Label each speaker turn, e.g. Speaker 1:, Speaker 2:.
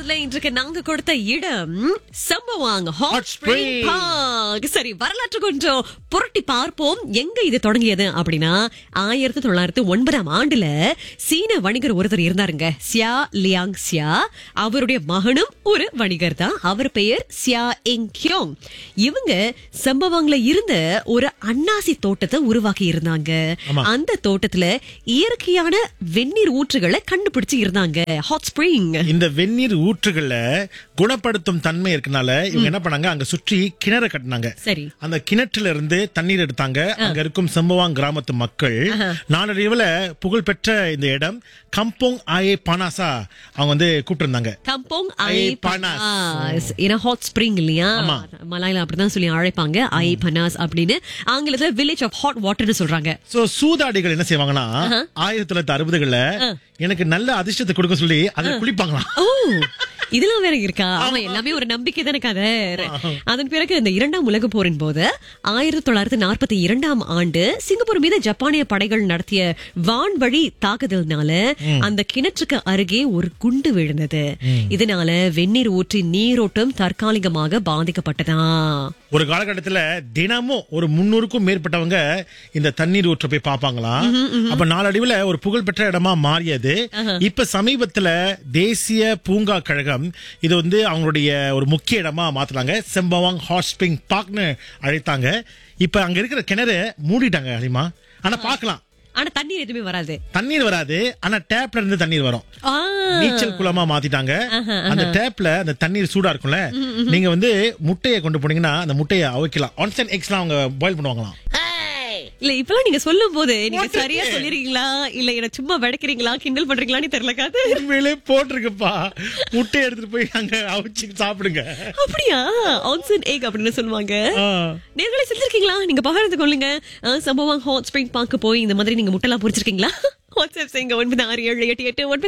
Speaker 1: மின்னல்ல இன்றைக்கு நாங்க கொடுத்த இடம் சம்பவாங் hot
Speaker 2: Hot
Speaker 1: spring
Speaker 2: Spring.
Speaker 1: Park சரி வரலாற்று கொஞ்சம் புரட்டி பார்ப்போம் எங்க இது தொடங்கியது அப்படின்னா ஆயிரத்தி தொள்ளாயிரத்தி ஒன்பதாம் ஆண்டுல சீன வணிகர் ஒருத்தர் இருந்தாருங்க சியா லியாங் சியா அவருடைய மகனும் ஒரு வணிகர் தான் அவர் பெயர் சியா எங் கியோங் இவங்க சம்பவாங்ல இருந்த ஒரு அன்னாசி தோட்டத்தை உருவாக்கி இருந்தாங்க
Speaker 2: ஆமா.
Speaker 1: அந்த தோட்டத்துல இயற்கையான வெந்நீர் ஊற்றுகளை கண்டுபிடிச்சு இருந்தாங்க ஹாட் ஸ்பிரிங்
Speaker 2: இந்த வெந்நீர் ஊற்றுகள்ல குணப்படுத்தும் தன்மை இருக்கனால இவங்க என்ன பண்ணாங்க அங்க சுற்றி கிணறு கட்டினாங்க
Speaker 1: சரி
Speaker 2: அந்த கிணற்றுல இருந்து தண்ணீர் எடுத்தாங்க அங்க இருக்கும் சம்பவாங் கிராமத்து மக்கள் நாளடைவுல புகழ்பெற்ற இந்த இடம் கம்போங் ஆயே பனாசா அவங்க வந்து கூப்பிட்டு
Speaker 1: கம்போங் ஐ
Speaker 2: ஐ
Speaker 1: பனாஸ்
Speaker 2: பனாஸ்.
Speaker 1: ஏன்னா ஹாட் ஸ்பிரிங் இல்லையா
Speaker 2: ஆமா.
Speaker 1: மலாயில அப்படிதான் சொல்லி அழைப்பாங்க ஐ பனாஸ் அப்படின்னு ஆங்கிலத்துல வில்லேஜ் ஆஃப் ஹாட் வாட்டர்னு சொல்றாங்க
Speaker 2: சோ சூதாடிகள் என்ன செய்வாங்கன்னா ஆயிரத்தி தொள்ளாயிரத்தி அறுபதுகள்ல எனக்கு நல்ல அதிர்ஷ்டத்தை கொடுக்க சொல்லி அதுல குளிப்பாங்களாம்
Speaker 1: ஓ இதெல்லாம் வேற இருக்கா ஆமா எல்லாமே ஒரு நம்பிக்கை தானே கதை அதன் பிறகு இந்த இரண்டாம் உலக போரின் போது ஆயிரத்தி தொள்ளாயிரத்தி நாற்பத்தி இரண்டாம் ஆண்டு சிங்கப்பூர் மீது ஜப்பானிய படைகள் நடத்திய வான்வழி தாக்குதல்னால அந்த கிணற்றுக்கு அருகே ஒரு குண்டு விழுந்தது இதனால வெந்நீர் ஊற்றி நீரோட்டம் தற்காலிகமாக பாதிக்கப்பட்டதா
Speaker 2: ஒரு காலகட்டத்துல தினமும் ஒரு முன்னூறுக்கும் மேற்பட்டவங்க இந்த தண்ணீர் ஊற்ற போய் பார்ப்பாங்களாம் அப்ப நாளடைவுல ஒரு புகழ்பெற்ற இடமா மாறியது இப்ப சமீபத்துல தேசிய பூங்கா கழகம் இது வந்து அவங்களுடைய ஒரு முக்கிய இடமா மாத்துறாங்க செம்பவாங் ஹாட் ஸ்பிரிங் பார்க்னு அழைத்தாங்க இப்ப அங்க இருக்கிற கிணறு மூடிட்டாங்க அலிமா ஆனா பார்க்கலாம்
Speaker 1: ஆனா தண்ணீர் எதுவுமே வராது
Speaker 2: தண்ணீர் வராது ஆனா டேப்ல இருந்து தண்ணீர் வரும்
Speaker 1: ஆ,
Speaker 2: நீச்சல் குளமா மாத்திட்டாங்க அந்த டேப்ல அந்த தண்ணீர் சூடா இருக்கும்ல நீங்க வந்து முட்டையை கொண்டு போனீங்கன்னா அந்த முட்டையை அவைக்கலாம் ஆன்சன் எக்ஸ்லாம் அவங்க பாயில் பண்ணுவாங்களாம்
Speaker 1: இல்ல இப்பெல்லாம் நீங்க சொல்லும் போது நீங்க சரியா சொல்லிருக்கீங்களா இல்ல என்ன சும்மா விளக்குறீங்களா கிண்டல் பண்றீங்களான்னு தெரியல காது
Speaker 2: உண்மையிலே போட்டிருக்குப்பா முட்டையை எடுத்துட்டு போய் அங்க அவிச்சு சாப்பிடுங்க
Speaker 1: அப்படியா ஆன்சன் ஏக் அப்படின்னு சொல்லுவாங்க
Speaker 2: ஆ.
Speaker 1: நேர்களை செஞ்சிருக்கீங்களா நீங்க பகிர்ந்து கொள்ளுங்க அஹ், சம்பவம் ஹாட் ஸ்பிரிங் பார்க்க போய் இந்த மாதிரி நீங்க முட்டைலாம் பொரிச்சிருக்கீங்களா வாட்ஸ்அப் செய்யுங்க ஒன்பது ஆறு ஏழு எட்டு எட்டு ஒன்பது